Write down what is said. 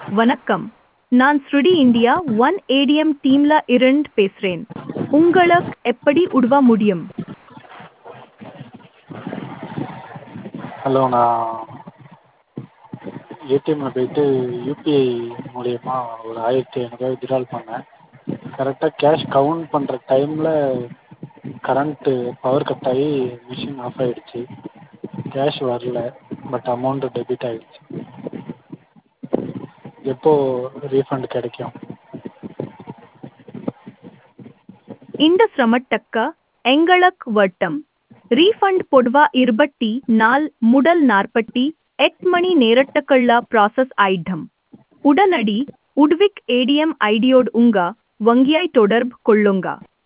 வணக்கம் நான் ஸ்ருடி இந்தியா ஒன் ஏடிஎம் டீம்ல இருந்து பேசுறேன் உங்களுக்கு எப்படி உதவ முடியும் ஹலோ நான் ஏடிஎம்மில் போயிட்டு யூபிஐ மூலியமா ஒரு ஆயிரத்தி ஐநூறுரூவா வித்ட்ரால் பண்ணேன் கரெக்டாக கேஷ் கவுண்ட் பண்ணுற டைமில் கரண்ட்டு பவர் கட் ஆகி மிஷின் ஆஃப் ஆயிடுச்சு கேஷ் வரல பட் அமௌண்ட்டு டெபிட் ஆயிடுச்சு எப்போ ரீஃபண்ட் கிடைக்கும் இந்த சிரமத்துக்கு எங்களுக்கு வட்டம் ரீஃபண்ட் பொதுவா இருபத்தி நால் முதல் நாற்பத்தி எட்டு மணி நேரத்துக்குள்ள ப்ராசஸ் ஆயிடும் உடனடி உட்விக் ஏடிஎம் ஐடியோடு உங்க வங்கியை தொடர்பு கொள்ளுங்க